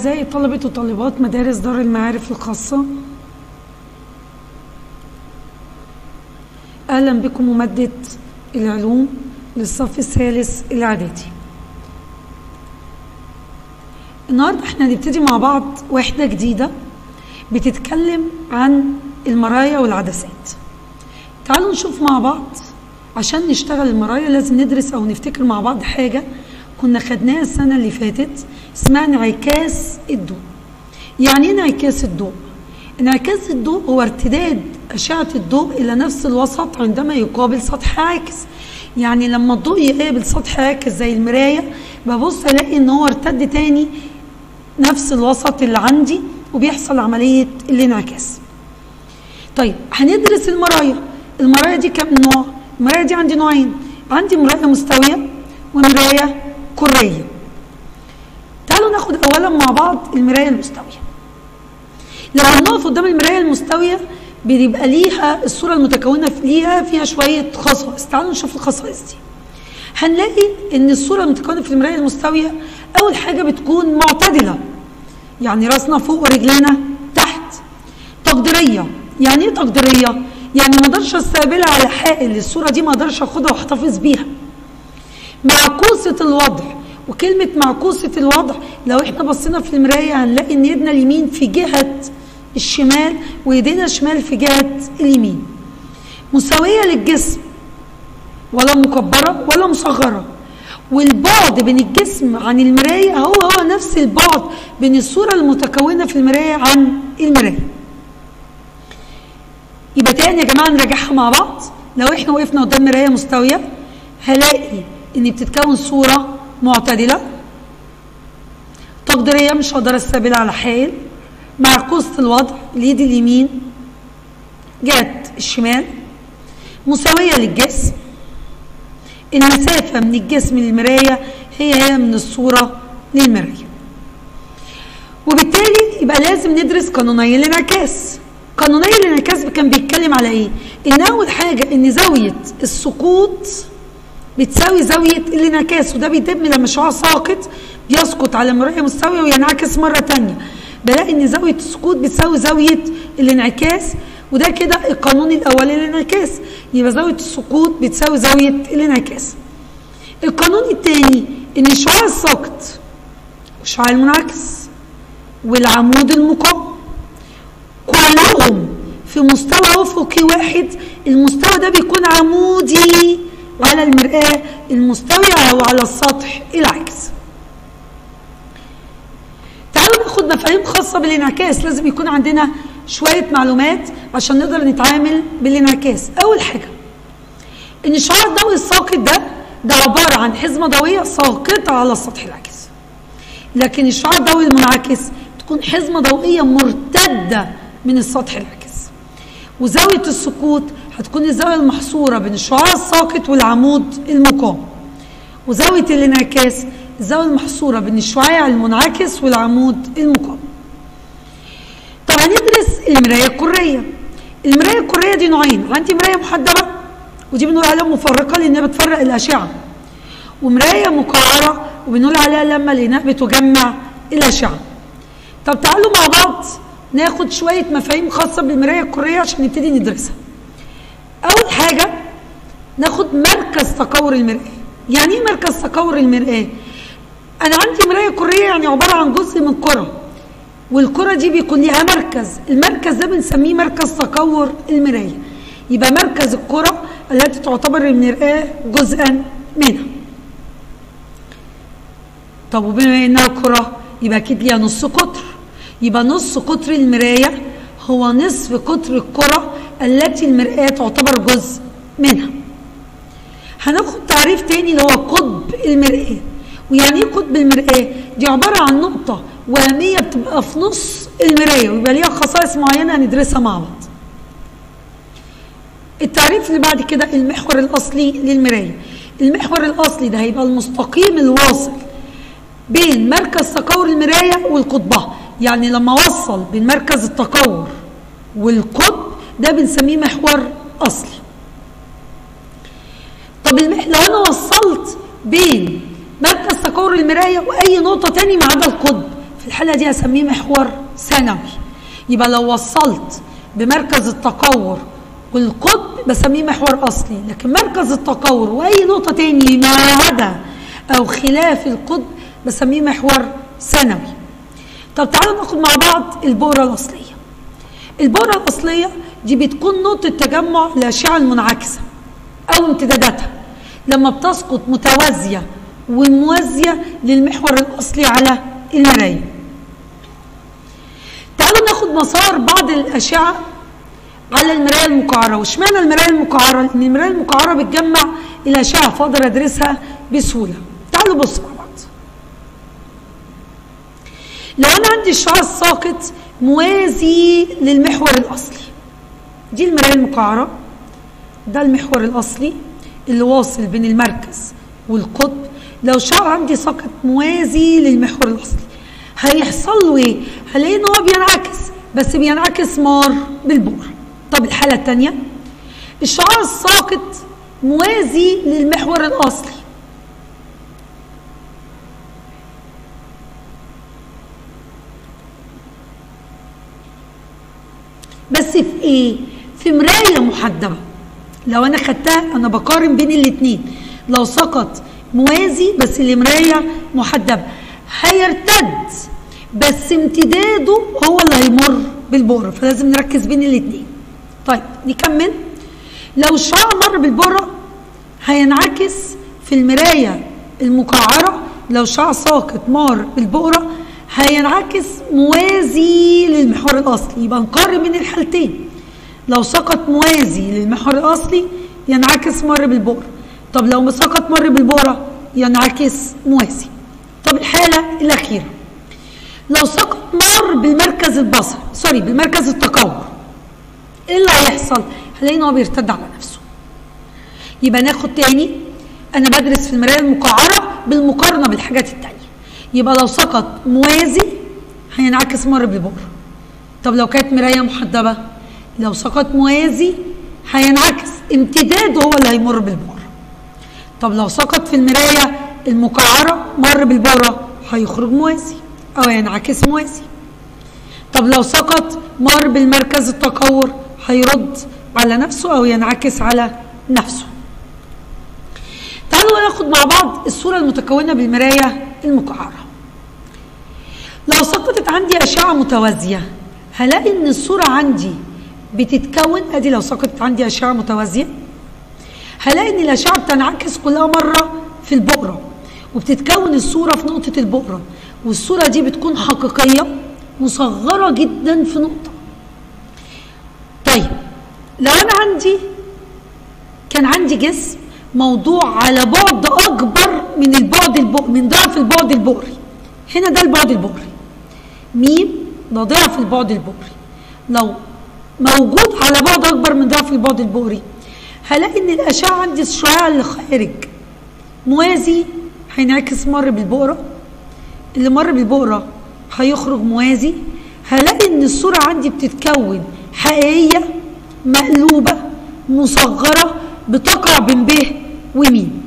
أعزائي طلبة وطالبات مدارس دار المعارف الخاصة أهلا بكم ممادة العلوم للصف الثالث الإعدادي النهاردة احنا هنبتدي مع بعض وحدة جديدة بتتكلم عن المرايا والعدسات تعالوا نشوف مع بعض عشان نشتغل المرايا لازم ندرس أو نفتكر مع بعض حاجة كنا خدناها السنة اللي فاتت اسمها انعكاس الضوء يعني ايه انعكاس الضوء؟ انعكاس الضوء هو ارتداد أشعة الضوء إلى نفس الوسط عندما يقابل سطح عاكس يعني لما الضوء يقابل سطح عاكس زي المراية ببص ألاقي إن هو ارتد تاني نفس الوسط اللي عندي وبيحصل عملية الانعكاس طيب هندرس المرايا المرايا دي كم نوع؟ المرايا دي عندي نوعين عندي مراية مستوية ومراية كرية تعالوا ناخد أولا مع بعض المراية المستوية لما نقف قدام المراية المستوية بيبقى ليها الصورة المتكونة ليها فيها شوية خصائص تعالوا نشوف الخصائص دي هنلاقي ان الصورة المتكونة في المراية المستوية أول حاجة بتكون معتدلة يعني راسنا فوق ورجلنا تحت تقديرية يعني ايه تقديرية؟ يعني ما اقدرش استقبلها على حائل الصورة دي ما اقدرش اخدها واحتفظ بيها معكوسة الوضع وكلمة معكوسة الوضع لو احنا بصينا في المراية هنلاقي ان ايدنا اليمين في جهة الشمال وايدينا الشمال في جهة اليمين مساوية للجسم ولا مكبرة ولا مصغرة والبعد بين الجسم عن المراية هو هو نفس البعد بين الصورة المتكونة في المراية عن المراية يبقى تاني يا جماعة نراجعها مع بعض لو احنا وقفنا قدام مراية مستوية هلاقي ان بتتكون صورة معتدلة تقديرية مش هقدر استقبلها على حائل معكوسة الوضع اليد اليمين جهة الشمال مساوية للجسم المسافة من الجسم للمراية هي هي من الصورة للمراية وبالتالي يبقى لازم ندرس قانوني الانعكاس قانوني الانعكاس كان بيتكلم على ايه؟ ان اول حاجة ان زاوية السقوط بتساوي زاوية الانعكاس وده بيتم لما شعاع ساقط بيسقط على مراية مستوية وينعكس مرة تانية بلاقي ان زاوية السقوط بتساوي زاوية الانعكاس وده كده القانون الاولي للانعكاس يبقى زاوية السقوط بتساوي زاوية الانعكاس القانون الثاني ان شعاع الساقط والشعاع المنعكس والعمود المقام كلهم في مستوى افقي واحد المستوى ده بيكون عمودي على المرآة المستوية أو على السطح العكس تعالوا ناخد مفاهيم خاصة بالانعكاس لازم يكون عندنا شوية معلومات عشان نقدر نتعامل بالانعكاس أول حاجة إن الشعاع الضوئي الساقط ده ده عبارة عن حزمة ضوئية ساقطة على السطح العكس لكن الشعاع الضوئي المنعكس تكون حزمة ضوئية مرتدة من السطح العكس وزاوية السقوط هتكون الزاوية المحصورة بين الشعاع الساقط والعمود المقام وزاوية الانعكاس الزاوية المحصورة بين الشعاع المنعكس والعمود المقام طب هندرس المراية الكرية المراية الكرية دي نوعين عندي مراية محدبة ودي بنقول عليها مفرقة لأنها بتفرق الأشعة ومراية مقعرة وبنقول عليها لما لأنها بتجمع الأشعة طب تعالوا مع بعض ناخد شوية مفاهيم خاصة بالمراية الكرية عشان نبتدي ندرسها أول حاجة ناخد مركز تكور المرآة يعني إيه مركز تكور المرآة؟ أنا عندي مراية كرية يعني عبارة عن جزء من كرة والكرة دي بيكون ليها مركز المركز ده بنسميه مركز تكور المراية يبقى مركز الكرة التي تعتبر المرآة جزءا منها طب وبما إنها كرة يبقى أكيد ليها نص قطر يبقى نص قطر المراية هو نصف قطر الكرة التي المرآة تعتبر جزء منها هناخد تعريف تاني اللي هو قطب المرآة ويعني ايه قطب المرآة دي عبارة عن نقطة وهمية بتبقى في نص المراية ويبقى ليها خصائص معينة هندرسها مع بعض التعريف اللي بعد كده المحور الأصلي للمراية المحور الأصلي ده هيبقى المستقيم الواصل بين مركز تكور المراية والقطبها يعني لما اوصل بين مركز التكور والقطب ده بنسميه محور اصلي طب المح... لو انا وصلت بين مركز تكور المرايه واي نقطه تاني ما عدا القطب في الحالة دي هسميه محور ثانوي يبقى لو وصلت بمركز التقور والقطب بسميه محور أصلي لكن مركز التقور وأي نقطة تاني ما عدا أو خلاف القطب بسميه محور ثانوي طب تعالوا ناخد مع بعض البؤرة الأصلية البؤرة الأصلية دي بتكون نقطة تجمع الأشعة المنعكسة أو امتداداتها لما بتسقط متوازية وموازية للمحور الأصلي على المراية تعالوا ناخد مسار بعض الأشعة على المراية المقعرة واشمعنى المراية المقعرة؟ لأن المراية المقعرة بتجمع الأشعة فأقدر أدرسها بسهولة تعالوا بصوا مع بعض لو أنا عندي الشعاع الساقط موازي للمحور الأصلي دي المراية المقعرة ده المحور الأصلي اللي واصل بين المركز والقطب لو شعر عندي ساقط موازي للمحور الأصلي هيحصل له ايه؟ هلاقي ان هو بينعكس بس بينعكس مار بالبؤرة طب الحالة الثانية الشعاع الساقط موازي للمحور الأصلي بس في ايه؟ في مراية محدبة لو انا خدتها انا بقارن بين الاثنين لو سقط موازي بس المراية محدبة هيرتد بس امتداده هو اللي هيمر بالبؤرة فلازم نركز بين الاثنين طيب نكمل لو الشعاع مر بالبؤرة هينعكس في المراية المقعرة لو شعاع ساقط مر بالبؤرة هينعكس موازي للمحور الأصلي يبقى نقارن بين الحالتين لو سقط موازي للمحور الأصلي ينعكس مر بالبؤرة طب لو سقط مر بالبؤرة ينعكس موازي طب الحالة الأخيرة لو سقط مر بالمركز البصري سوري بالمركز التقور ايه اللي هيحصل؟ هلاقي ان هو بيرتد على نفسه يبقى ناخد تاني انا بدرس في المرايه المقعره بالمقارنه بالحاجات التانيه يبقى لو سقط موازي هينعكس مر بالبؤره طب لو كانت مرايه محدبه لو سقط موازي هينعكس امتداده هو اللي هيمر بالبؤره طب لو سقط في المرايه المقعره مر بالبؤره هيخرج موازي او ينعكس موازي طب لو سقط مر بالمركز التقور هيرد على نفسه او ينعكس على نفسه تعالوا ناخد مع بعض الصورة المتكونة بالمراية المقعرة لو سقطت عندي أشعة متوازية هلاقي إن الصورة عندي بتتكون أدي لو سقطت عندي أشعة متوازية هلاقي إن الأشعة بتنعكس كلها مرة في البؤرة وبتتكون الصورة في نقطة البؤرة والصورة دي بتكون حقيقية مصغرة جدا في نقطة طيب لو أنا عندي كان عندي جسم موضوع على بعد أكبر من البعد البؤري من ضعف البعد البؤري هنا ده البعد البؤري ميم ده ضعف البعد البؤري لو موجود على بعد أكبر من ضعف البعد البؤري هلاقي إن الأشعة عندي الشعاع اللي خارج موازي هينعكس مر بالبؤرة اللي مر بالبؤرة هيخرج موازي هلاقي ان الصورة عندي بتتكون حقيقية مقلوبة مصغرة بتقع بين ب وميم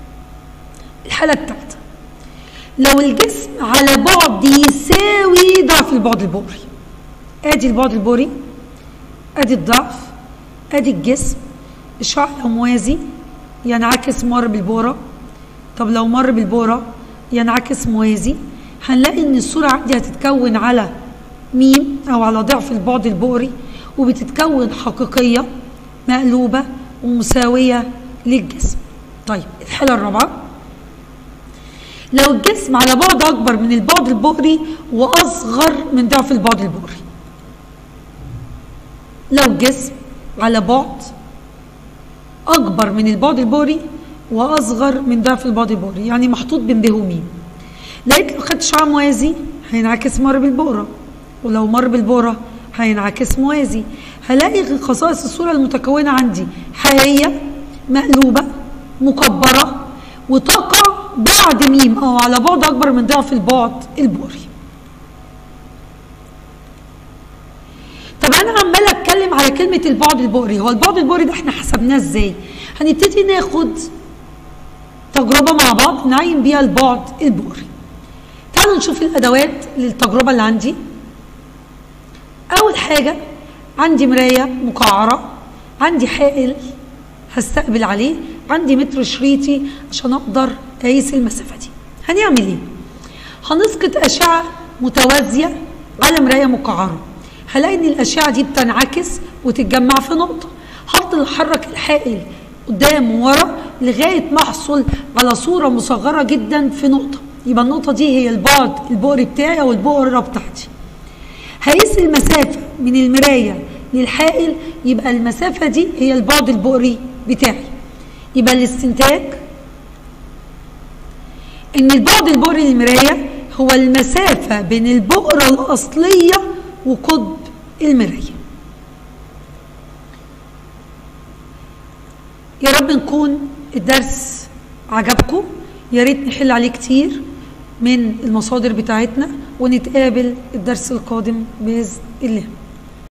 الحالة الثالثة لو الجسم على بعد يساوي ضعف البعد البؤري ادي البعد البؤري ادي الضعف ادي الجسم الشعاع لو موازي ينعكس مر بالبؤرة طب لو مر بالبؤرة ينعكس موازي هنلاقي ان الصورة عندي هتتكون على ميم او على ضعف البعد البؤري وبتتكون حقيقية مقلوبة ومساوية للجسم طيب الحالة الرابعة لو الجسم على بعد أكبر من البعد البؤري وأصغر من ضعف البعد البؤري لو الجسم على بعد أكبر من البعد البؤري وأصغر من ضعف البعد البؤري يعني محطوط بين ب وميم لقيت لو خدت شعاع موازي هينعكس مر بالبؤرة ولو مر بالبؤرة هينعكس موازي هلاقي خصائص الصورة المتكونة عندي حقيقية مقلوبة مكبرة وتقع بعد ميم أو على بعد أكبر من ضعف البعد البؤري طب أنا عمالة أتكلم على كلمة البعد البؤري هو البعد البؤري ده احنا حسبناه ازاي؟ هنبتدي ناخد تجربة مع بعض نعين بيها البعد البؤري تعالوا نشوف الادوات للتجربه اللي عندي اول حاجه عندي مرايه مقعره عندي حائل هستقبل عليه عندي متر شريطي عشان اقدر اقيس المسافه دي هنعمل ايه هنسقط اشعه متوازيه على مرايه مقعره هلاقي ان الاشعه دي بتنعكس وتتجمع في نقطه هفضل احرك الحائل قدام وورا لغايه ما احصل على صوره مصغره جدا في نقطه يبقى النقطه دي هي البعد البؤري بتاعي او البؤره بتاعتي هقيس المسافه من المرايه للحائل يبقى المسافه دي هي البعد البؤري بتاعي يبقى الاستنتاج ان البعد البؤري للمرايه هو المسافه بين البؤره الاصليه وقطب المرايه يا رب نكون الدرس عجبكم يا ريت نحل عليه كتير من المصادر بتاعتنا ونتقابل الدرس القادم باذن الله